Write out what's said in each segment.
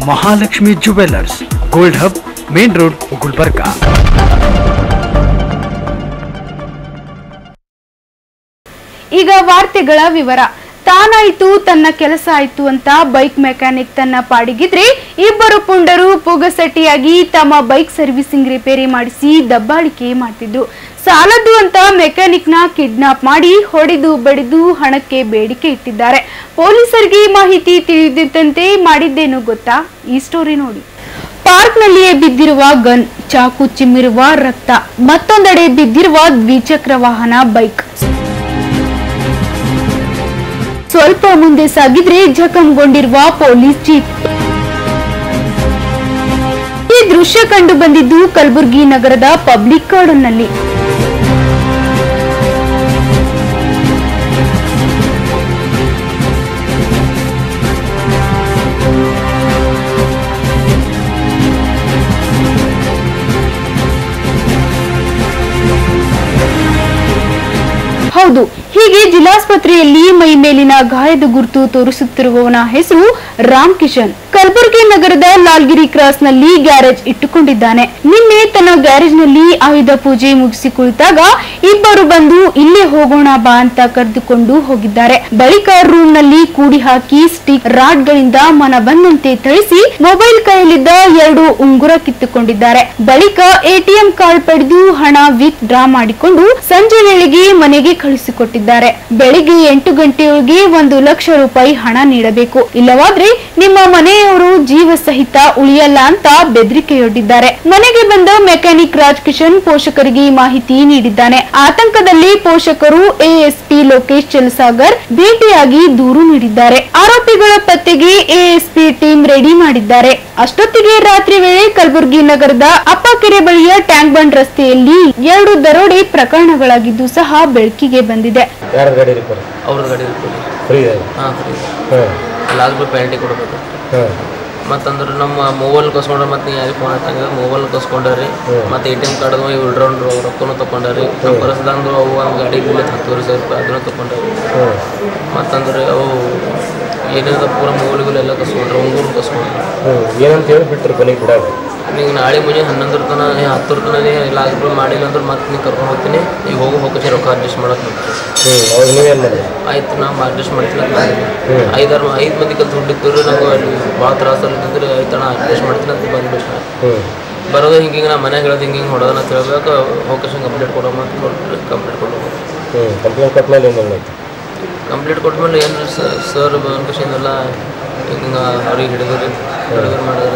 Mahalakshmi jewellers gold hub main road Gulbarga ಈಗ ವಾರ್ತೆಗಳ ವಿವರ ತಾನಾಯ್ತು ತನ್ನ ಕೆಲಸ ಆಯ್ತು ಅಂತ ಬೈಕ್ ಮೆಕ್ಯಾನಿಕ್ ತನ್ನ ಪಾಡಿಗಿದ್ರೆ ಇಬ್ಬರು ಪುಂಡರು ಪುಗಸಟ್ಟಿಯಾಗಿ ತಮ್ಮ ಬೈಕ್ ಸರ್ವಿಸಿಂಗ್ ರಿಪೇರಿ ಮಾಡಿಸಿ ದಬ್ಬಾಳಿಕೆ ಮಾಡ್ತಿದ್ರು ಸಾಲದ್ದು ಅಂತ ಮೆಕ್ಯಾನಿಕ್ ನ ಕಿಡ್ನಾಪ್ ಮಾಡಿ ಹೊಡೆದು ಬಡಿದು ಹಣಕ್ಕೆ ಬೇಡಿಕೆ ಇಟ್ಟಿದ್ದಾರೆ ಪೊಲೀಸರಿಗೆ ಈ ಮಾಹಿತಿ ತಿಳಿದಿದ್ದಂತೆ ಮಾಡಿದ್ದೇನು ಗೊತ್ತಾ ಈ ಸ್ಟೋರಿ ನೋಡಿ ಪಾರ್ಕ್ನಲ್ಲಿಯೇ ಬಿದ್ದಿರುವ ಗನ್ ಚಾಕು ಚಿಮ್ಮಿರುವ ರಕ್ತ ಮತ್ತೊಂದೆಡೆ ಬಿದ್ದಿರುವ ದ್ವಿಚಕ್ರ ವಾಹನ ಬೈಕ್ ಸ್ವಲ್ಪ ಮುಂದೆ ಸಾಗಿದ್ರೆ ಜಖಂಗೊಂಡಿರುವ ಪೊಲೀಸ್ ಜೀಪ್ ಈ ದೃಶ್ಯ ಕಂಡು ಬಂದಿದ್ದು ಕಲಬುರಗಿ ನಗರದ ಪಬ್ಲಿಕ್ ಗಾರ್ಡನ್ನಲ್ಲಿ ಹೌದು ಹೀಗೆ ಜಿಲ್ಲಾಸ್ಪತ್ರೆಯಲ್ಲಿ ಮೈ ಮೇಲಿನ ಗಾಯದ ಗುರುತು ತೋರಿಸುತ್ತಿರುವವನ ಹೆಸರು ರಾಮ್ ಕಿಶನ್ ಕಲಬುರಗಿ ನಗರದ ಲಾಲ್ಗಿರಿ ಕ್ರಾಸ್ ನಲ್ಲಿ ಗ್ಯಾರೇಜ್ ಇಟ್ಟುಕೊಂಡಿದ್ದಾನೆ ನಿನ್ನೆ ತನ್ನ ಗ್ಯಾರೇಜ್ ನಲ್ಲಿ ಆಯುಧ ಪೂಜೆ ಮುಗಿಸಿ ಕುಳಿತಾಗ ಇಬ್ಬರು ಬಂದು ಇಲ್ಲೇ ಹೋಗೋಣ ಬಾ ಅಂತ ಕರೆದುಕೊಂಡು ಹೋಗಿದ್ದಾರೆ ಬಳಿಕ ರೂಮ್ ನಲ್ಲಿ ಕೂಡಿ ಹಾಕಿ ಸ್ಟಿಕ್ ರಾಡ್ ಗಳಿಂದ ಮನ ಬಂದಂತೆ ಥಳಿಸಿ ಮೊಬೈಲ್ ಕೈಯಲ್ಲಿದ್ದ ಎರಡು ಉಂಗುರ ಕಿತ್ತುಕೊಂಡಿದ್ದಾರೆ ಬಳಿಕ ಎಟಿಎಂ ಕಾರ್ಡ್ ಪಡೆದು ಹಣ ವಿತ್ ಡ್ರಾ ಮಾಡಿಕೊಂಡು ಸಂಜೆ ವೇಳೆಗೆ ಮನೆಗೆ ಕಳಿಸಿಕೊಟ್ಟಿದ್ದಾರೆ ಬೆಳಿಗ್ಗೆ ಎಂಟು ಗಂಟೆಯೊಳಗೆ ಒಂದು ಲಕ್ಷ ರೂಪಾಯಿ ಹಣ ನೀಡಬೇಕು ಇಲ್ಲವಾದ್ರೆ ನಿಮ್ಮ ಮನೆಯವರು ಜೀವ ಸಹಿತ ಉಳಿಯಲ್ಲ ಅಂತ ಬೆದರಿಕೆಯೊಡ್ಡಿದ್ದಾರೆ ಮನೆಗೆ ಬಂದ ಮೆಕ್ಯಾನಿಕ್ ರಾಜ್ ಕಿಶನ್ ಪೋಷಕರಿಗೆ ಈ ಮಾಹಿತಿ ನೀಡಿದ್ದಾನೆ ಆತಂಕದಲ್ಲಿ ಪೋಷಕರು ಎಎಸ್ಪಿ ಲೋಕೇಶ್ ಚಲಸಾಗರ್ ಭೇಟಿಯಾಗಿ ದೂರು ನೀಡಿದ್ದಾರೆ ಆರೋಪಿಗಳ ಪತ್ತೆಗೆ ಎಎಸ್ಪಿ ಟೀಮ್ ರೆಡಿ ಮಾಡಿದ್ದಾರೆ ಅಷ್ಟೊತ್ತಿಗೆ ರಾತ್ರಿ ವೇಳೆ ಕಲಬುರಗಿ ನಗರದ ಅಪ್ಪಕೆರೆ ಬಳಿಯ ಟ್ಯಾಂಕ್ ಬಂಡ್ ರಸ್ತೆಯಲ್ಲಿ ಎರಡು ದರೋಡೆ ಪ್ರಕರಣಗಳಾಗಿದ್ದು ಸಹ ಬೆಳಕಿಗೆ ಬಂದಿದೆ ಯಾರ ಗಾಡಿ ರಿಪೇರಿ ಅವ್ರದ್ದು ಗಾಡಿ ಇರ್ತೀವಿ ಫ್ರೀ ಇದೆ ಹಾಂ ಫ್ರೀ ಹಾಂ ಲಾಸ್ಟ್ ಪೆನಾಲ್ಟಿ ಕೊಡಬೇಕು ಹಾಂ ಮತ್ತಂದ್ರೆ ನಮ್ಮ ಮೊಬೈಲ್ ಕಸ್ಕೊಂಡ್ರೆ ಮತ್ತೆ ನೀವು ಯಾರಿಗೆ ಫೋನ್ ಹಚ್ಚಂಗಿಲ್ಲ ಮೊಬೈಲ್ ಕಸ್ಕೊಂಡಾರಿ ಮತ್ತು A T M card withdrawn ರೊಕ್ಕನೂ ತೊಗೊಂಡಾರಿ ನಮ್ಮ ಪರ್ಸ್ದಂದು ಅವು ಒಂದು ಗಾಡಿ ಬಿಲ್ ಹತ್ತುವರೆ ಸಾವಿರ ರೂಪಾಯಿ ಅದನ್ನು ತೊಗೊಂಡಾರಿ ಹಾಂ ಮತ್ತಂದ್ರೆ ಅವು ಏನೇನದ ಪೂರ ಮೊಬೈಲ್ಗಳು ಎಲ್ಲ ಕಸ್ಕೊಂಡ್ರೆ ಉಂಗೂರು ಕಸ್ಕೊಂಡ್ರೆ ಹ್ಞೂ ಏನಂತ ಹೇಳಿ ಬಿಟ್ಟರು ಕೊನೆಗೆ ಬಿಡೋದು ಈಗ ನಾಳೆ ಮುಂಜಾನೆ ಹನ್ನೊಂದರ ತನ ಹತ್ತರ ತನ ಇಲ್ಲ ಆಗಿದ್ರು ಮಾಡಿಲ್ಲ ಅಂದ್ರೆ ಮತ್ತೆ ನೀವು ಕರ್ಕೊಂಡು ಹೋಗ್ತೀನಿ ಈಗ ಹೋಗೋ ಹೋಗಿ ರೊಕ್ಕ ಅಡ್ಜಸ್ಟ್ ಮಾಡೋಕೆ ಹ್ಞೂ ಅವಾಗ ನೀವೇನು ಮಾಡಿದ್ರಿ ಆಯ್ತು ನಾವು ಅಡ್ಜಸ್ಟ್ ಮಾಡ್ತೀನಿ ಅಂತ ಮಾಡಿದ್ವಿ ಐದಾರು ಐದು ಮಂದಿ ಕಲ್ತು ದುಡ್ಡಿತ್ತು ನಂಗೆ ಅಲ್ಲಿ ಭಾಳ ತ್ರಾಸಲ್ಲಿ ಇದ್ದಿದ್ರೆ ಆಯ್ತು ಅಣ್ಣ ಅಡ್ಜಸ್ಟ್ ಮಾಡ್ತೀನಿ ಅಂತ ಬಂದ್ಬಿಟ್ಟು ಹ್ಞೂ ಬರೋದು ಹಿಂಗೆ ಹಿಂಗೆ ನಾ ಮನೆಗೆ ಹೇಳೋದು ಹಿಂಗೆ ಹಿಂಗೆ ಹೊಡೋದನ್ನ ಅಂತ ಹೇಳ್ಬೇಕು ಹೋಕೇಶನ್ ಕಂಪ್ಲೀಟ್ ಕೊಡೋ ಅಂತ ಕೊಟ್ಟರೆ ಕಂಪ್ಲೀಟ್ ಕೊಡೋ ಹ್ಞೂ ಕಂಪ್ಲೇಂಟ್ ಕೊಟ್ಮೇಲೆ ಏನು ಮಾಡಾಯ್ತು ಕಂಪ್ಲೀಟ್ ಕೊಟ್ಮೇಲೆ ಏನು ಸರ್ ಬಂದ್ಕೇಶನ್ ಎಲ್ಲ ಹಿಂಗೆ ಅವ್ರಿಗೆ ಹಿಡಿದ್ರಿ ಹಿಡಿದ್ರು ಮಾಡಿದ್ರೆ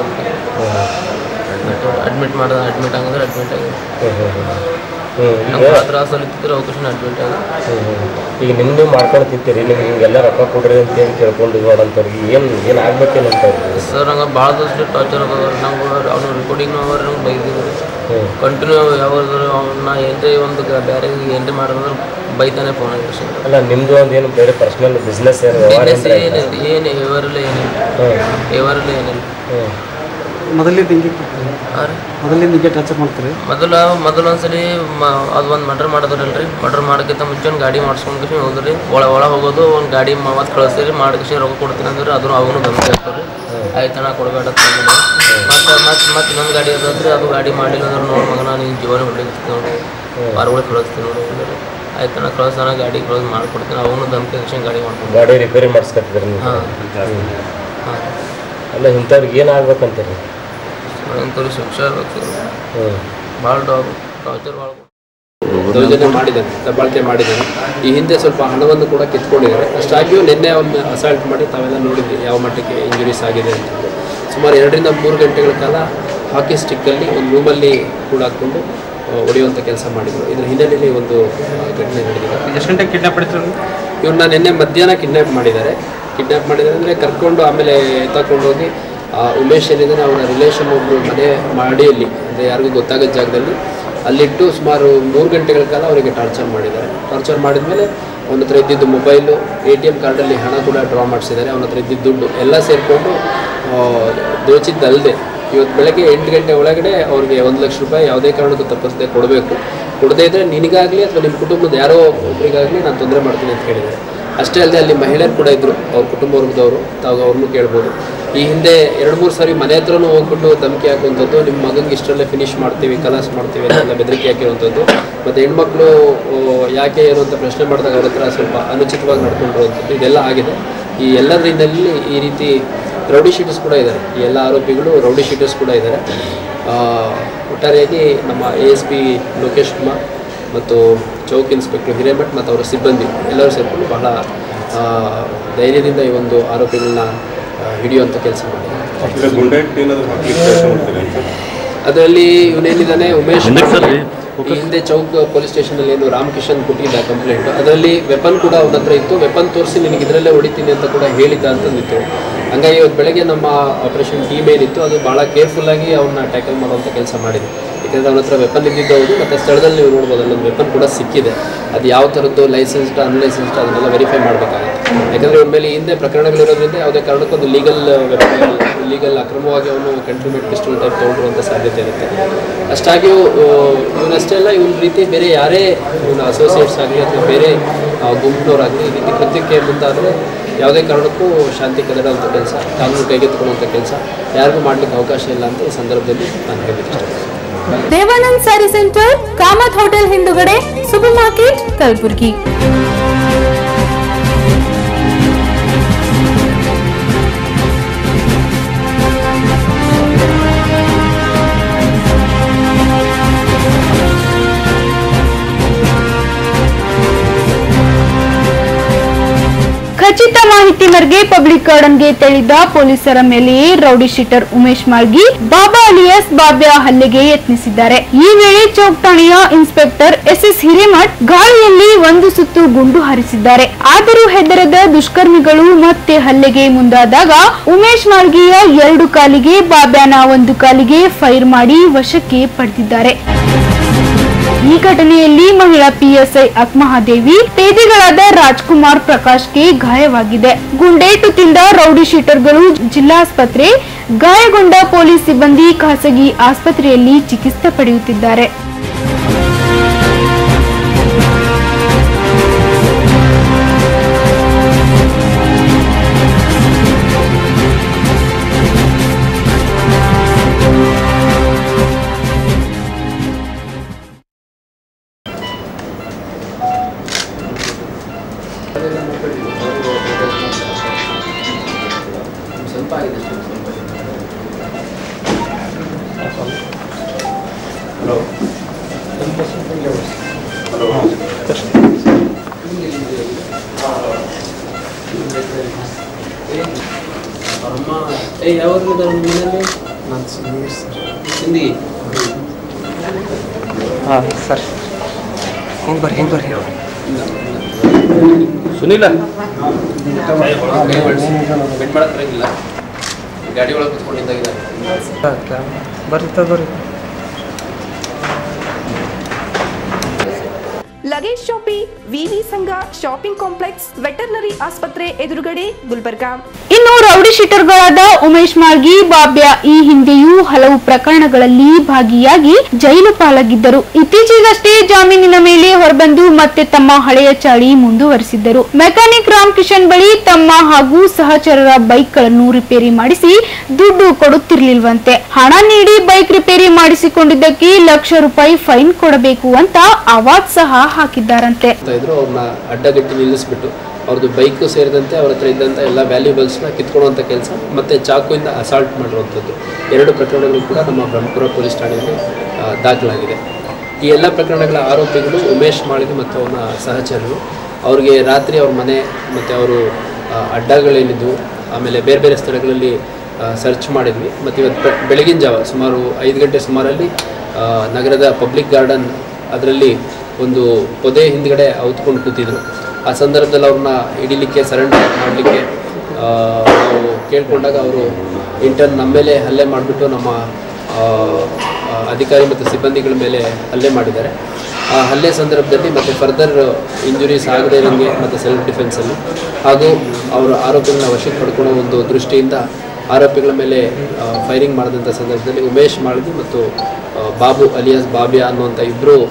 ಅಡ್ಮಿಟ್ ಮಾಡೋದು ಅಡ್ಮಿಟ್ ಆಗಿದ್ರೆ ಅಡ್ಮಿಟ್ ಆಗಿದೆ ಹ್ಞೂ ಹ್ಞೂ ಹ್ಞೂ ಹ್ಞೂ ಈಗ ನಂಗೆ ಭಾಳ ತ್ರಾಸಲ್ಲಿ ಇದ್ದಿದ್ರೆ ಅವಕಾಶನ ಅಡ್ಮಿಟ್ ಆಗಿದೆ ಹ್ಞೂ ಹ್ಞೂ ಈಗ ನಿಮ್ಮ ನೀವು ಮಾಡ್ಕೊಂಡು ತಿಂತೀರಿ ನಿಮ್ಗೆ ಹಿಂಗೆಲ್ಲ ರೊಕ್ಕ ಕೊಡ್ರಿ ಅಂತೇಳಿ ಕೇಳ್ಕೊಂಡು ನೋಡಂತವ್ರಿಗೆ ಏನು ಏನು ಆಗ್ಬೇಕೇನು ಅಂತ ಇರ್ತೀರಿ ಸರ್ ನಂಗೆ ಭಾಳ ದೋಸ್ತು ಟಾರ್ಚರ್ ಅದ ನಂಗೆ ಅವ್ನು ರೆಕಾರ್ಡಿಂಗ್ ಅವ್ರು ನಂಗೆ ಬೈದಿದ್ರು ಹ್ಞೂ ಕಂಟಿನ್ಯೂ ಯಾವಾಗಾದ್ರು ಅವನ್ನ ಏನ್ರಿ ಒಂದು ಗ- ಬೇರೆ ಏನ್ರಿ ಮಾಡಿದ್ರೆ ಬೈತಾನೆ ಫೋನ್ ಆಗಿರ್ಸಿ ಅಲ್ಲ ನಿಮ್ಮದು ಒಂದು ಏನು ಬೇರೆ ಪರ್ಸ್ನಲ್ ಬಿಸ್ನೆಸ್ ಏನು ವ್ಯವಹಾರ ಬಿಸ್ನೆಸ್ ಅಂದ್ರೆ ಏನಿಲ್ಲ ಏನು ವ್ಯವಹಾರಲ್ಲ ಏನಿಲ್ಲ ಹ್ಞೂ ವ್ಯವಹಾರಲ್ಲ ಏನಿಲ್ಲ ಹ್ಞೂ ಮೊದಲಿಂದ ಹಿಂಗೆ ಹಾಂ ರೀ ಮೊದಲಿಂದ ಹಿಂಗೆ ಟಾರ್ಚರ್ ಮಾಡ್ತಾರೆ ಮೊದಲು ಮೊದಲು ಒಂದ್ಸಲಿ ಮ ಅದು ಒಂದು ಮರ್ಡರ್ ಮಾಡಿದ್ರಲ್ರಿ ಮರ್ಡರ್ ಮಾಡೋಕ್ಕಿಂತ ಮುಂಚೆ ಒಂದು ಗಾಡಿ ಮಾಡ್ಸ್ಕೊಂಡು ಕೃಷಿ ಹೋದ್ರಿ ಒಳ ಒಳ ಹೋಗೋದು ಒಂದು ಗಾಡಿ ಮತ್ತೆ ಕಳಿಸ್ತೀರಿ ಮಾಡಿ ಕೃಷಿ ರೊಕ್ಕ ಕೊಡ್ತೀನಿ ಅಂದ್ರೆ ಅದನ್ನು ಅವನು ಧಮಕಿ ಹಾಕ್ತಾರೆ ಆಯ್ತಣ್ಣ ಕೊಡಬೇಡ ಅಂತ ಅಂದಿಲ್ಲ. ಮತ್ತೆ ಮತ್ತೆ ಮತ್ತೆ ಇನ್ನೊಂದು ಗಾಡಿ ಅದಂದ್ರೆ ಅದು ಗಾಡಿ ಮಾಡಿಲ್ಲ ಅಂದ್ರೆ ನೋಡಿ ಮಗನ ನೀನು ಜೀವನ ಹೊಡಿತೀನಿ ನೋಡಿ ಪಾರ್ಗಳು ಕಳಿಸ್ತೀನಿ ನೋಡಿ ಅಂದ್ರೆ ಆಯ್ತಣ್ಣ ಕಳ್ಸೋಣ ಗಾಡಿ ಕಳ್ಸಿ ಮಾಡ್ಕೊಡ್ತೀನಿ ಅವನು ಧಮಕಿ ಹಾಕ್ಸಿ ಗಾಡಿ ಮಾಡ್ಕೊಂಡು ಗಾಡಿ ರಿಪೇರಿ ಮಾಡಿಸ್ಕೊತಿದ್ರಿ ನೀವು ಹಾಂ ಹಾಂ ಅಲ್ಲ ಇಂಥವ್ರಿಗೆ ಏನು ಆಗ್ಬೇಕಂತೀರಿ ಅಂಥವ್ರಿಗೆ ಶಿಕ್ಷೆ ಆಗ್ಬೇಕು ಹ್ಞೂ ಭಾಳ ಡಾಗ್ ಟಾರ್ಚರ್ ಭಾಳ ದೌರ್ಜನ್ಯ ಮಾಡಿದ್ದಾನೆ ದಬ್ಬಾಳಿಕೆ ಮಾಡಿದ್ದಾನೆ ಈ ಹಿಂದೆ ಸ್ವಲ್ಪ ಹಣವನ್ನು ಕೂಡ ಕಿತ್ಕೊಂಡಿದ್ದಾರೆ ಅಷ್ಟಾಗಿಯೂ ನಿನ್ನೆ ಒಂದು ಅಸಾಲ್ಟ್ ಮಾಡಿ ತಾವೆಲ್ಲ ನೋಡಿದ್ವಿ ಯಾವ ಮಟ್ಟಕ್ಕೆ ಇಂಜುರೀಸ್ ಆಗಿದೆ ಅಂತ ಸುಮಾರು ಎರಡರಿಂದ ಮೂರು ಗಂಟೆಗಳ ಕಾಲ ಹಾಕಿ ಸ್ಟಿಕ್ಕಲ್ಲಿ ಒಂದು ರೂಮಲ್ಲಿ ಕೂಡ ಹಾಕ್ಕೊಂಡು ಹೊಡೆಯುವಂಥ ಕೆಲಸ ಮಾಡಿದರು ಇದರ ಹಿನ್ನೆಲೆಯಲ್ಲಿ ಒಂದು ಆ, ಘಟನೆ ನಡೆದಿದೆ ಎಷ್ಟು ಗಂಟೆಗೆ ಕಿಡ್ನಾಪ್ ಪಡಿತಾರೆ ಇವ್ರನ್ನ ನಿನ್ನೆ ಮಧ್ಯಾಹ್ನ ಕಿಡ್ನ್ಯಾಪ್ ಮಾಡಿದ್ದಾರೆ ಕಿಡ್ನ್ಯಾಪ್ ಮಾಡಿದ್ದಾರೆ ಅಂದರೆ ಕರ್ಕೊಂಡು ಆಮೇಲೆ ಎತ್ತಾಕೊಂಡು ಹೋಗಿ ಆ ಉಮೇಶ್ ಏನಿದ್ದಾನೆ ಅವರ ರಿಲೇಷನ್ ಒಬ್ಬರು ಮನೆ ಮಾಡಿಯಲ್ಲಿ ಅಂದರೆ ಯಾರಿಗೂ ಗೊತ್ತಾಗದ ಜಾಗದಲ್ಲಿ ಅಲ್ಲಿಟ್ಟು ಸುಮಾರು ಮೂರು ಗಂಟೆಗಳ ಕಾಲ ಅವರಿಗೆ ಟಾರ್ಚರ್ ಮಾಡಿದ್ದಾರೆ ಟಾರ್ಚರ್ ಮಾಡಿದ ಮೇಲೆ ಅವನ ಹತ್ರ ಇದ್ದಿದ್ದು ಮೊಬೈಲು ಎ ಟಿ ಎಮ್ ಕಾರ್ಡಲ್ಲಿ ಹಣ ಕೂಡ ಡ್ರಾ ಮಾಡಿಸಿದ್ದಾರೆ ಅವನ ಹತ್ರ ಇದ್ದಿದ್ದು ದುಡ್ಡು ಎಲ್ಲ ಸೇರಿಕೊಂಡು ದೋಚಿದ್ದಲ್ಲದೆ ಇವತ್ತು ಬೆಳಗ್ಗೆ ಎಂಟು ಗಂಟೆ ಒಳಗಡೆ ಅವ್ರಿಗೆ ಒಂದು ಲಕ್ಷ ರೂಪಾಯಿ ಯಾವುದೇ ಕಾರಣಕ್ಕೂ ತಪ್ಪಿಸದೆ ಕೊಡಬೇಕು ಕೊಡದೇ ಇದ್ದರೆ ನಿನಗಾಗಲಿ ಅಥವಾ ನಿಮ್ಮ ಕುಟುಂಬದ ಯಾರೋ ಒಬ್ಬರಿಗಾಗಲಿ ನಾನು ತೊಂದರೆ ಮಾಡ್ತೀನಿ ಅಂತ ಹೇಳಿದ್ದಾರೆ ಅಷ್ಟೇ ಅಲ್ಲದೆ ಅಲ್ಲಿ ಮಹಿಳೆಯರು ಕೂಡ ಇದ್ದರು ಅವ್ರ ಕುಟುಂಬ ವರ್ಗದವರು ತಾವು ಅವ್ರನ್ನೂ ಕೇಳ್ಬೋದು ಈ ಹಿಂದೆ ಎರಡು ಮೂರು ಸಾರಿ ಮನೆ ಹತ್ರನೂ ಹೋಗ್ಬಿಟ್ಟು ಧಮಕಿ ಹಾಕುವಂಥದ್ದು ನಿಮ್ಮ ಮಗನಿಗೆ ಇಷ್ಟರಲ್ಲೇ ಫಿನಿಶ್ ಮಾಡ್ತೀವಿ ಕಲಾಸ್ ಮಾಡ್ತೀವಿ ಅಂತೆಲ್ಲ ಬೆದರಿಕೆ ಹಾಕಿರುವಂಥದ್ದು ಮತ್ತು ಹೆಣ್ಮಕ್ಳು ಆ, ಯಾಕೆ ಏನು ಅಂತ ಪ್ರಶ್ನೆ ಮಾಡಿದಾಗ ಅವ್ರ ಹತ್ರ ಸ್ವಲ್ಪ ಅನುಚಿತವಾಗಿ ನಡ್ಕೊಂಡಿರುವಂಥದ್ದು ಇದೆಲ್ಲ ಆಗಿದೆ ಈ ಎಲ್ಲದರಿಂದಲೇ ಈ ರೀತಿ ರೌಡಿ ಶೀಟರ್ಸ್ ಕೂಡ ಇದ್ದಾರೆ ಈ ಎಲ್ಲ ಆರೋಪಿಗಳು ರೌಡಿ ಶೀಟರ್ಸ್ ಕೂಡ ಇದ್ದಾರೆ ಆ, ಒಟ್ಟಾರೆಯಾಗಿ ನಮ್ಮ A S P Lokesh Kumar ಮತ್ತು ಚೌಕ್ ಇನ್ಸ್ಪೆಕ್ಟರ್ ಹಿರೇಮಠ್ ಮತ್ತು ಅವರ ಸಿಬ್ಬಂದಿ ಎಲ್ಲರೂ ಸೇರಿಕೊಂಡು ಬಹಳ ಆ, ಧೈರ್ಯದಿಂದ ಈ ಒಂದು ಆರೋಪಿಗಳನ್ನ ಆ, ಹಿಡಿಯುವಂಥ ಕೆಲಸ ಮಾಡಿದ್ದಾರೆ ಈಗ ಗುಂಡಾಟಿಕೆ ಏನಾದರೂ ಹಾಕ್ಲಿಕ್ಕೆ ಪ್ರಯತ್ನ ಮಾಡ್ತೀರಾ ಅಂತ ಅದರಲ್ಲಿ ಇವನೇನಿದ್ದಾನೆ ಉಮೇಶ್ ಈ ಹಿಂದೆ ಚೌಕ್ ಪೊಲೀಸ್ ಸ್ಟೇಷನಲ್ಲಿ ಏನು ರಾಮಕಿಶನ್ ಕೊಟ್ಟಿದ್ದ ಕಂಪ್ಲೇಂಟ್ ಅದರಲ್ಲಿ ವೆಪನ್ ಕೂಡ ಅವನ ಹತ್ರ ಇತ್ತು ವೆಪನ್ ತೋರಿಸಿ ನಿನಗೆ ಇದರಲ್ಲೇ ಹೊಡಿತೀನಿ ಅಂತ ಕೂಡ ಹೇಳಿದ್ದ ಅಂತಂದಿತ್ತು ಹಂಗಾಗಿ ಇವತ್ತು ಬೆಳಗ್ಗೆ ನಮ್ಮ ಆಪರೇಷನ್ ಟೀಮ್ ಏನಿತ್ತು ಅದು ಭಾಳ ಕೇರ್ಫುಲ್ಲಾಗಿ ಅವನ್ನ ಟ್ಯಾಕಲ್ ಮಾಡುವಂಥ ಕೆಲಸ ಮಾಡಿದೆ ಯಾಕಂದರೆ ಅವನ ಹತ್ರ ವೆಪನ್ ಇದ್ದಿದ್ದು ಹೌದು ಮತ್ತು ಸ್ಥಳದಲ್ಲಿ ನೀವು ನೋಡ್ಬೋದು ಅಲ್ಲೊಂದು ವೆಪನ್ ಕೂಡ ಸಿಕ್ಕಿದೆ ಅದು ಯಾವ ಥರದ್ದು ಲೈಸೆನ್ಸ್ಡ್ ಅನ್ಲೈಸೆನ್ಸ್ಡ್ ಅದನ್ನೆಲ್ಲ ವೆರಿಫೈ ಮಾಡಬೇಕಾಗುತ್ತೆ ಯಾಕಂದರೆ ಇವ್ರ ಮೇಲೆ ಈ ಹಿಂದೆ ಪ್ರಕರಣಗಳಿರೋದ್ರಿಂದ ಯಾವುದೇ ಕಾರಣಕ್ಕೂ ಒಂದು ಲೀಗಲ್ ಲೀಗಲ್ ಅಕ್ರಮವಾಗಿ ಅವನು ಕಂಟ್ರಿಬ್ಯೂಟ್ ಪಿಸ್ಟಲ್ ಟೈಪ್ ತೊಗೊಂಡಿರುವಂಥ ಸಾಧ್ಯತೆ ಇರುತ್ತೆ ಅಷ್ಟಾಗಿ ಇವನಷ್ಟೇ ಅಲ್ಲ ಇವನ ರೀತಿ ಬೇರೆ ಯಾರೇ ಇವನ ಅಸೋಸಿಯೇಟ್ಸ್ ಆಗಲಿ ಅಥವಾ ಬೇರೆ ಆ, ಗುಂಪಿನವರಾಗಲಿ ಈ ರೀತಿ ಕೃತ್ಯಕ್ಕೆ ಮುಂದಾದರೆ ಯಾವುದೇ ಕಾರಣಕ್ಕೂ ಶಾಂತಿ ಕದಡುವಂಥ ಕೆಲಸ ಕಾನೂನು ಕೈಗೆತ್ತಿಕೊಳ್ಳುವಂಥ ಕೆಲಸ ಯಾರಿಗೂ ಮಾಡಲಿಕ್ಕೆ ಅವಕಾಶ ಇಲ್ಲ ಅಂತ ಈ ಸಂದರ್ಭದಲ್ಲಿ ನಾನು ಹೇಳಲಿಕ್ಕೆ ಇಷ್ಟಪಡ್ತೀನಿ ದೇವಾನಂದ್ ಸ್ಯಾರಿ ಸೆಂಟರ್ ಕಾಮತ್ ಹೋಟೆಲ್ ಹಿಂದುಗಡೆ ಸೂಪರ್ ಮಾರ್ಕೆಟ್ ಕಲಬುರ್ಗಿ ಖಚಿತ ಮಾಹಿತಿ ಮೇರೆಗೆ ಪಬ್ಲಿಕ್ ಗಾರ್ಡನ್ಗೆ ತೆರಳಿದ ಪೊಲೀಸರ ಮೇಲೆಯೇ rowdy sheeter Umesh Malgi Baba alias Babya ಹಲ್ಲೆಗೆ ಯತ್ನಿಸಿದ್ದಾರೆ ಈ ವೇಳೆ ಚೌಕ್ ಠಾಣೆಯ ಇನ್ಸ್ಪೆಕ್ಟರ್ ಎಸ್ ಎಸ್ ಹಿರೇಮಠ್ ಗಾಳಿಯಲ್ಲಿ ಒಂದು ಸುತ್ತು ಗುಂಡು ಹಾರಿಸಿದ್ದಾರೆ ಆದರೂ ಹೆದರದ ದುಷ್ಕರ್ಮಿಗಳು ಮತ್ತೆ ಹಲ್ಲೆಗೆ ಮುಂದಾದಾಗ ಉಮೇಶ್ ಮಾಳ್ಗಿಯ ಎರಡು ಕಾಲಿಗೆ ಬಾಬ್ಯಾನ ಒಂದು ಕಾಲಿಗೆ ಫೈರ್ ಮಾಡಿ ವಶಕ್ಕೆ ಪಡೆದಿದ್ದಾರೆ ಈ ಘಟನೆಯಲ್ಲಿ ಮಹಿಳಾ ಪಿಎಸ್ಐ ಅಕ್ಮಹಾದೇವಿ ಪೇದೆಗಳಾದ ರಾಜ್ಕುಮಾರ್ ಪ್ರಕಾಶ್ಗೆ ಗಾಯವಾಗಿದೆ ಗುಂಡೇಟು ತಿಂದ ರೌಡಿ ಶೀಟರ್ಗಳು ಜಿಲ್ಲಾಸ್ಪತ್ರೆ ಗಾಯಗೊಂಡ ಪೊಲೀಸ್ ಸಿಬ್ಬಂದಿ ಖಾಸಗಿ ಆಸ್ಪತ್ರೆಯಲ್ಲಿ ಚಿಕಿತ್ಸೆ ಪಡೆಯುತ್ತಿದ್ದಾರೆ ಸ್ವಲ್ಪ ಆಗಿದೆ ಅಷ್ಟೇ, ಸ್ವಲ್ಪ ಇದೆ. ಅವ್ರಮ್ಮ ಏ ಯಾವಾಗಲೂ ಇದ್ದಾರೆ ಮನೆಯಲ್ಲಿ ನಾನು ಸುನೀರ್ ಸರ್ ಹಿಂದಿ ಹಾಂ ಸರ್ ಹಿಂಗೆ ಬರ್ರಿ ಹಿಂಗೆ ಬರ್ರಿ ಸುನಿಲ ಕೈ ಬಳಸಿ ಬೆಡ್ ಮಾಡಕ್ ಬರಂಗಿಲ್ಲ ಗಾಡಿ ಒಳಗೆ ಕುತ್ಕೊಂಡಿದ್ದಾಗಿದ್ದಾರೆ ಬರ್ರಿ ತ ಬರ್ರಿ ಲಗೇಜ್ ಶಾಪಿ ವಿವಿ ಸಂಘ ಶಾಪಿಂಗ್ ಕಾಂಪ್ಲೆಕ್ಸ್ ವೆಟರ್ನರಿ ಆಸ್ಪತ್ರೆ ಎದುರುಗಡೆ ಗುಲ್ಬರ್ಗಾ ಇನ್ನು ರೌಡಿ ಶೀಟರ್ಗಳಾದ ಉಮೇಶ್ ಮಾರ್ಗಿ ಬಾಬ್ಯ ಈ ಹಿಂದೆಯೂ ಹಲವು ಪ್ರಕರಣಗಳಲ್ಲಿ ಭಾಗಿಯಾಗಿ ಜೈಲು ಪಾಲಾಗಿದ್ದರು ಇತ್ತೀಚೆಗಷ್ಟೇ ಜಾಮೀನಿನ ಮೇಲೆ ಹೊರಬಂದು ಮತ್ತೆ ತಮ್ಮ ಹಳೆಯ ಚಾಳಿ ಮುಂದುವರಿಸಿದ್ದರು ಮೆಕ್ಯಾನಿಕ್ ರಾಮ್ ಕಿಶನ್ ಬಳಿ ತಮ್ಮ ಹಾಗೂ ಸಹಚರರ ಬೈಕ್ಗಳನ್ನು ರಿಪೇರಿ ಮಾಡಿಸಿ ದುಡ್ಡು ಕೊಡುತ್ತಿರ್ಲಿಲ್ವಂತೆ ಹಣ ನೀಡಿ ಬೈಕ್ ರಿಪೇರಿ ಮಾಡಿಸಿಕೊಂಡಿದ್ದಕ್ಕೆ ಲಕ್ಷ ರೂಪಾಯಿ ಫೈನ್ ಕೊಡಬೇಕು ಅಂತ ಅವಾಜ್ ಸಹ ಹಾಕಿದ್ದಾರಂತೆ ಅಂತ ಇದ್ರು ಅವ್ರನ್ನ ಅಡ್ಡಗಟ್ಟಿ ನಿಲ್ಲಿಸ್ಬಿಟ್ಟು ಅವ್ರದ್ದು ಬೈಕು ಸೇರಿದಂತೆ ಅವ್ರ ಹತ್ರ ಇದ್ದಂಥ ಎಲ್ಲ ವ್ಯಾಲ್ಯೂಬಲ್ಸ್ನ ಕಿತ್ಕೊಳ್ಳುವಂಥ ಕೆಲಸ ಮತ್ತು ಚಾಕುವಿಂದ ಅಸಾಲ್ಟ್ ಮಾಡಿರುವಂಥದ್ದು ಎರಡು ಪ್ರಕರಣಗಳು ಕೂಡ ನಮ್ಮ ಬ್ರಹ್ಮಪುರ ಪೊಲೀಸ್ ಠಾಣೆಯಲ್ಲಿ ಆ, ದಾಖಲಾಗಿದೆ ಈ ಎಲ್ಲ ಪ್ರಕರಣಗಳ ಆರೋಪಿಗಳು ಉಮೇಶ್ ಮಾಳಿಗೆ ಮತ್ತು ಅವನ ಸಹಚರರು ಅವ್ರಿಗೆ ರಾತ್ರಿ ಅವ್ರ ಮನೆ ಮತ್ತು ಅವರು ಆ, ಅಡ್ಡಗಳೇನಿದ್ವು ಆಮೇಲೆ ಬೇರೆ ಬೇರೆ ಸ್ಥಳಗಳಲ್ಲಿ ಸರ್ಚ್ ಮಾಡಿದ್ವಿ ಮತ್ತು ಇವತ್ತು ಬೆ- ಬೆಳಗಿನ ಜಾವ ಸುಮಾರು ಐದು ಗಂಟೆ ಸುಮಾರಲ್ಲಿ ಆ, ನಗರದ ಪಬ್ಲಿಕ್ ಗಾರ್ಡನ್ ಅದರಲ್ಲಿ ಒಂದು ಪೊದೆ ಹಿಂದ್ಗಡೆ ಔತ್ಕೊಂಡು ಕೂತಿದ್ರು ಆ ಸಂದರ್ಭದಲ್ಲಿ ಅವ್ರನ್ನ ಹಿಡಿಲಿಕ್ಕೆ ಸರೆಂಡರ್ ಮಾಡಲಿಕ್ಕೆ ನಾವು ಕೇಳ್ಕೊಂಡಾಗ ಅವರು ಇಂಟರ್ನ್ ನಮ್ಮ ಮೇಲೆ ಹಲ್ಲೆ ಮಾಡಿಬಿಟ್ಟು ನಮ್ಮ ಆ, ಆ, ಅಧಿಕಾರಿ ಮತ್ತು ಸಿಬ್ಬಂದಿಗಳ ಮೇಲೆ ಹಲ್ಲೆ ಮಾಡಿದ್ದಾರೆ ಆ ಹಲ್ಲೆ ಸಂದರ್ಭದಲ್ಲಿ ಮತ್ತು ಫರ್ದರ್ ಇಂಜುರೀಸ್ ಆಗದೇ ಇರೋಂಗೆ ಮತ್ತು ಸೆಲ್ಫ್ ಡಿಫೆನ್ಸಲ್ಲಿ ಹಾಗೂ ಅವರ ಆರೋಪಿಗಳನ್ನ ವಶಕ್ಕೆ ಪಡ್ಕೊಳ್ಳೋ ಒಂದು ದೃಷ್ಟಿಯಿಂದ ಆರೋಪಿಗಳ ಮೇಲೆ ಫೈರಿಂಗ್ ಮಾಡಿದಂಥ ಸಂದರ್ಭದಲ್ಲಿ ಉಮೇಶ್ ಮಾಳ್ಗಿ ಮತ್ತು ಆ, ಬಾಬು ಅಲಿಯಾಸ್ ಬಾಬ್ಯಾ ಅನ್ನುವಂಥ ಇಬ್ಬರು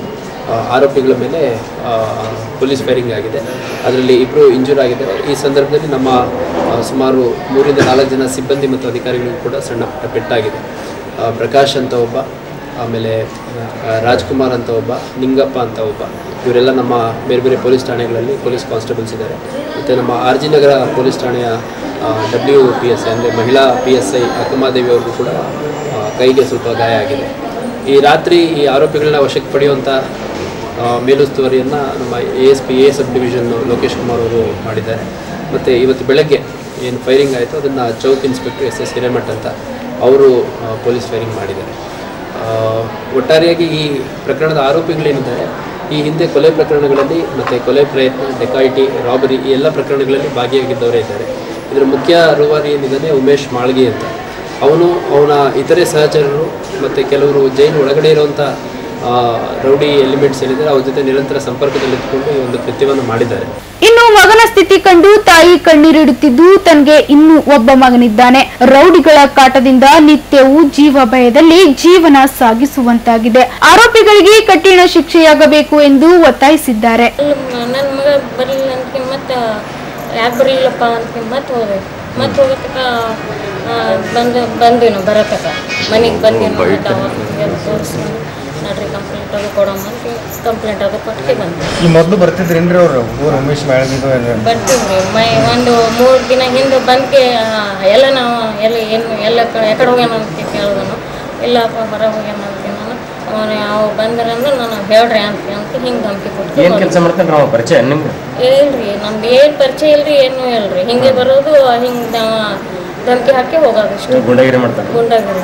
ಆ, ಆರೋಪಿಗಳ ಮೇಲೆ ಆ, ಪೊಲೀಸ್ ಫೈರಿಂಗ್ ಆಗಿದೆ ಅದರಲ್ಲಿ ಇಬ್ಬರು ಇಂಜೂರ್ ಆಗಿದ್ದಾರೆ ಈ ಸಂದರ್ಭದಲ್ಲಿ ನಮ್ಮ ಆ, ಸುಮಾರು ಮೂರಿಂದ ನಾಲ್ಕು ಜನ ಸಿಬ್ಬಂದಿ ಮತ್ತು ಅಧಿಕಾರಿಗಳಿಗೂ ಕೂಡ ಸಣ್ಣ ಪುಟ್ಟ ಪೆಟ್ಟಾಗಿದೆ ಆ, ಪ್ರಕಾಶ್ ಅಂತ ಒಬ್ಬ ಆಮೇಲೆ ಆ, ರಾಜ್ಕುಮಾರ್ ಅಂತ ಒಬ್ಬ ನಿಂಗಪ್ಪ ಅಂತ ಒಬ್ಬ ಇವರೆಲ್ಲ ನಮ್ಮ ಬೇರೆ ಬೇರೆ ಪೊಲೀಸ್ ಠಾಣೆಗಳಲ್ಲಿ ಪೊಲೀಸ್ ಕಾನ್ಸ್ಟೇಬಲ್ಸ್ ಇದ್ದಾರೆ ಮತ್ತು ನಮ್ಮ ಆರ್ ಜಿ ನಗರ ಪೊಲೀಸ್ ಠಾಣೆಯ ಡಬ್ಲ್ಯೂ ಪಿ ಎಸ್ ಐ ಅಂದರೆ ಮಹಿಳಾ ಪಿ ಎಸ್ ಐ ಅಕ್ಕಮಾದೇವಿ ಅವ್ರಿಗೂ ಕೂಡ ಆ, ಕೈಗೆ ಸ್ವಲ್ಪ ಗಾಯ ಆಗಿದೆ ಈ ರಾತ್ರಿ ಈ ಆರೋಪಿಗಳನ್ನ ವಶಕ್ಕೆ ಪಡೆಯುವಂಥ ಆ, ಮೇಲುಸ್ತುವರಿಯನ್ನು ನಮ್ಮ A S P A sub division Lokesh Kumar ಅವರು ಮಾಡಿದ್ದಾರೆ ಮತ್ತು ಇವತ್ತು ಬೆಳಗ್ಗೆ ಏನು ಫೈರಿಂಗ್ ಆಯಿತು ಅದನ್ನು Chowk inspector S S Hiremath ಅಂತ ಅವರು ಆ, ಪೊಲೀಸ್ ಫೈರಿಂಗ್ ಮಾಡಿದ್ದಾರೆ ಆ, ಒಟ್ಟಾರೆಯಾಗಿ ಈ ಪ್ರಕರಣದ ಆರೋಪಿಗಳೇನಿದ್ದಾರೆ ಈ ಹಿಂದೆ ಕೊಲೆ ಪ್ರಕರಣಗಳಲ್ಲಿ ಮತ್ತು ಕೊಲೆ ಪ್ರಯತ್ನ ಡೆಕಾಯಿಟಿ ರಾಬರಿ ಈ ಎಲ್ಲ ಪ್ರಕರಣಗಳಲ್ಲಿ ಭಾಗಿಯಾಗಿದ್ದವರೇ ಇದ್ದಾರೆ ಇದರ ಮುಖ್ಯ ರೂವಾರಿ ಏನಿದ್ದಾನೆ ಉಮೇಶ್ ಮಾಳ್ಗಿ ಅಂತ ಅವನು ಅವನ ಇತರೆ ಸಹಚರರು ಮತ್ತು ಕೆಲವರು ಜೈಲು ಒಳಗಡೆ ಇರುವಂಥ ಆ, ರೌಡಿ ಎಲಿಮೆಂಟ್ಸ್ ಏನಿದ್ದಾರೆ ಅವ್ರ ಜೊತೆ ನಿರಂತರ ಸಂಪರ್ಕದಲ್ಲಿದ್ದುಕೊಂಡು ಈ ಒಂದು ಕೃತ್ಯವನ್ನು ಮಾಡಿದ್ದಾರೆ ಇನ್ನು ಮಗನ ಸ್ಥಿತಿ ಕಂಡು ತಾಯಿ ಕಣ್ಣೀರಿಡುತ್ತಿದ್ದು ತನಗೆ ಇನ್ನೂ ಒಬ್ಬ ಮಗನಿದ್ದಾನೆ ರೌಡಿಗಳ ಕಾಟದಿಂದ ನಿತ್ಯವೂ ಜೀವ ಭಯದಲ್ಲಿ ಜೀವನ ಸಾಗಿಸುವಂತಾಗಿದೆ ಆರೋಪಿಗಳಿಗೆ ಕಠಿಣ ಶಿಕ್ಷೆಯಾಗಬೇಕು ಎಂದು ಒತ್ತಾಯಿಸಿದ್ದಾರೆ ನನ್ನ ಮಗ ಬರಲಿಲ್ಲ ಅಂತ ಮತ್ತೆ ಯಾಕೆ ಬರಲಿಲ್ಲಪ್ಪ ಅಂತ ಮತ್ತೆ ಹೋದೆ ಮತ್ತೆ ಹೋಗತಕ್ಕ ಬಂದು ಬಂದ್ವಿ ನಾವು ಬರತಕ್ಕ ಮನೆಗೆ ಬಂದ್ವಿ ನಾವು ಮತ್ತೆ ಅವಾಗ ತೋರಿಸಿ ನೋಡ್ರಿ ಕಂಪ್ಲೇಂಟ್ ಅದು ಕೊಡಮ್ಮ ಅಂತ ಕಂಪ್ಲೇಂಟ್ ಅದು ಕೊಟ್ಟಿಗೆ ಬಂದ್ವಿ ಈ ಮೊದಲು ಬರ್ತಿದ್ರೇನ್ರಿ ಅವ್ರು ಊರು ಉಮೇಶ್ ಮ್ಯಾಳಗಿದು ಬರ್ತೀವಿ ಮೈ ಒಂದು ಮೂರು ದಿನ ಹಿಂದೆ ಬಂದ್ಕೆ ಎಲ್ಲ ನಾವು ಎಲ್ಲ ಏನು ಎಲ್ಲ ಕಡೆ ಎಕಡೆ ಹೋಗ್ಯಾನ ಅಂತ ಕೇಳಿದನು ಇಲ್ಲಪ್ಪ ಹೊರಗೆ ಹೋಗ್ಯಾನ ಅಂತೀನಿ ನಾನು ಅವನು ಯಾವ ಬಂದ್ರಂದ್ರೆ ನಾನು ಹೇಳ್ರಿ ಅಂತ ಅಂತ ಹಿಂಗೆ ಧಮಕಿ ಕೊಟ್ಟು ಏನು ಕೆಲಸ ಮಾಡ್ತಾನೆ ನಾವು ಪರಿಚಯ ನಿಮ್ಗೆ ಇಲ್ರಿ ನಮ್ದು ಏನು ಪರಿಚಯ ಇಲ್ರಿ ಏನು ಇಲ್ರಿ ಹಿಂಗೆ ಬರೋದು ಹಿಂಗೆ ಧಮಕಿ ಹಾಕಿ ಹೋಗೋದು ಇಷ್ಟು ಗುಂಡಗಿರಿ ಮಾಡ್ತಾನೆ ಗುಂಡಾಗಿರಿ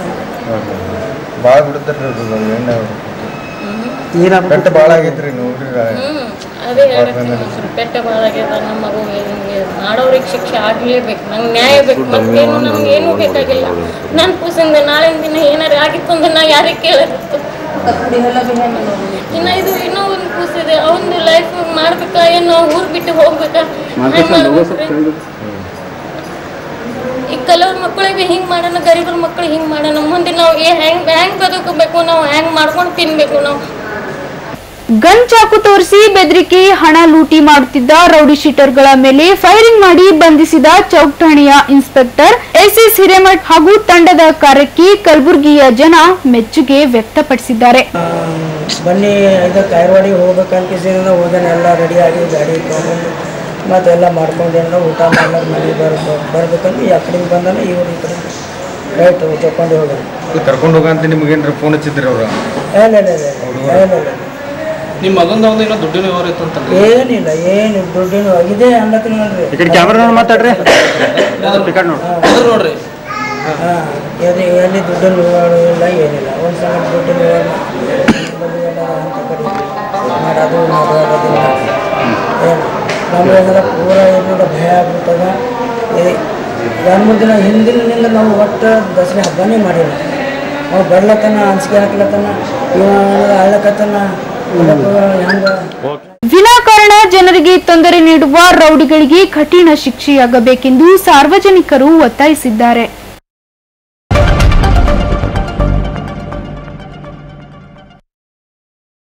ಭಾಳ ಬಿಡ್ತಾರ್ರಿ ಅವ್ರು ಎಣ್ಣೆ ಬೆಟ್ಟ ಭಾಳ ಆಗೈತ್ರಿ ನೋಡ್ರಿ ಹ್ಞೂ ಅದೇ ಹೇಳಕ್ಕೆ ಪೆಟ್ಟ ಭಾಳ ಆಗ್ಯದ ನಮ್ಮ ಮಗು ಹಿಂಗೆ ಮಾಡೋರಿಗೆ ಶಿಕ್ಷೆ ಆಗಲೇಬೇಕು ನಂಗೆ ನ್ಯಾಯ ಬೇಕು ಮತ್ತೇನು ನಮ್ಗೆ ಏನೂ ಬೇಕಾಗಿಲ್ಲ ನನ್ನ ಕೂಸಿಂದ ನಾಳಿನ ದಿನ ಏನಾರು ಆಗಿತ್ತು ಅಂದ್ರೆ ನಾ ಯಾರಿಗೆ ಕೇಳೋದಿತ್ತು ಇನ್ನು ಇದು ಇನ್ನೂ ಒಂದು ಕೂಸಿದೆ ಅವನು ಲೈಫ್ ಮಾಡ್ಬೇಕಾ ಏನೋ ಊರು ಬಿಟ್ಟು ಹೋಗ್ಬೇಕಾ ಹೆಂಗ್ ಮಾಡ್ಬೇಕ್ರಿ? ಈ ಕೆಲವ್ರ ಮಕ್ಕಳಿಗೆ ಹಿಂಗೆ ಮಾಡೋಣ ಗರೀಬರ ಮಕ್ಕಳಿಗೆ ಹಿಂಗೆ ಮಾಡೋಣ ಮುಂದೆ ನಾವು ಹೆಂಗೆ ಹೆಂಗೆ ಬದುಕಬೇಕು ನಾವು ಹೆಂಗೆ ಮಾಡ್ಕೊಂಡು ತಿನ್ಬೇಕು ನಾವು ಗನ್ ಚಾಕು ತೋರಿಸಿ ಬೆದರಿಕೆ ಹಣ ಲೂಟಿ ಮಾಡುತ್ತಿದ್ದ ರೌಡಿ ಶೀಟರ್ಗಳ ಮೇಲೆ ಫೈರಿಂಗ್ ಮಾಡಿ ಬಂಧಿಸಿದ ಚೌಕ್ ಠಾಣೆಯ ಇನ್ಸ್ಪೆಕ್ಟರ್ ಎಸ್ಎಸ್ ಹಿರೇಮಠ್ ಹಾಗೂ ತಂಡದ ಕಾರ್ಯಕ್ಕೆ ಕಲಬುರಗಿಯ ಜನ ಮೆಚ್ಚುಗೆ ವ್ಯಕ್ತಪಡಿಸಿದ್ದಾರೆ ಬನ್ನಿ ಇದು ಕಾಯರವಾಡಿಗೆ ಹೋಗ್ಬೇಕಂತ ಹೋದನ ಎಲ್ಲ ರೆಡಿಯಾಗಿ ಗಾಡಿ ತೊಗೊಂಡು ಮತ್ತೆಲ್ಲ ಮಾಡ್ಕೊಂಡು ಎಲ್ಲ ಊಟ ಮಾಡ್ಲಾರ ಮನೆಗೆ ಬರ್ಬೇಕು ಬರ್ಬೇಕಂತ ಈ ಕಡೆಗೆ ಬಂದಾನ ಇವ್ರು ಈ ಕಡೆ ರೈಟ್ ತಗೊಂಡು ಹೋಗೋಣ ಕರ್ಕೊಂಡು ಹೋಗಂತ ನಿಮ್ಗೆ ಏನ್ರಿ ಫೋನ್ ಹಚ್ಚಿದ್ರಿ ಅವ್ರು ಇಲ್ಲ ಇಲ್ಲ ಇಲ್ಲ ಇಲ್ಲ ಇಲ್ಲ ನಿಮ್ಮ ಮಗಂದು ಒಂದು ಏನೋ ದುಡ್ಡಿನ ವ್ಯವಹಾರ ಇತ್ತು ಅಂತ ಏನಿಲ್ಲ ಏನು ದುಡ್ಡಿನ ಇದೆ ಅನ್ನತ್ತೀನಿ ನೋಡ್ರಿ ಈ ಕಡೆ ಕ್ಯಾಮ್ರಾ ನೋಡಿ ಮಾತಾಡ್ರಿ ಟಿಕೆಟ್ ನೋಡಿ ನೋಡ್ರಿ ಹಾಂ ಎಲ್ಲಿ ಎಲ್ಲಿ ದುಡ್ಡಿನ ವ್ಯವಹಾರ ಇಲ್ಲ ಏನಿಲ್ಲ ಒಂದು ಸಲ ದುಡ್ಡಿನ ವ್ಯವಹಾರ ಅಂತ ಕಡೆ ಮಾಡೋದು ಮಾಡೋದಿಲ್ಲ ಏನು ನಮ್ಗೆ ಏನಾರ ಪೂರ ಏನಾರ ಭಯ ಆಗ್ಬಿಟ್ಟದ ಎರಡು ಮೂರು ದಿನ ಹಿಂದಿನಿಂದ ನಾವು ಒಟ್ಟು ದಸರಾ ಹಬ್ಬನೇ ಮಾಡಿಲ್ಲ ನಾವು ಬರ್ಲತ್ತನ ಅನ್ಸಿಕೆ ಹಾಕ್ಲತ್ತನ ಇವ ಅಳ್ಳಕತ್ತನ ಹೆಂಗೆ ವಿನಾಕಾರಣ ಜನರಿಗೆ ತೊಂದರೆ ನೀಡುವ ರೌಡಿಗಳಿಗೆ ಕಠಿಣ ಶಿಕ್ಷೆಯಾಗಬೇಕೆಂದು ಸಾರ್ವಜನಿಕರು ಒತ್ತಾಯಿಸಿದ್ದಾರೆ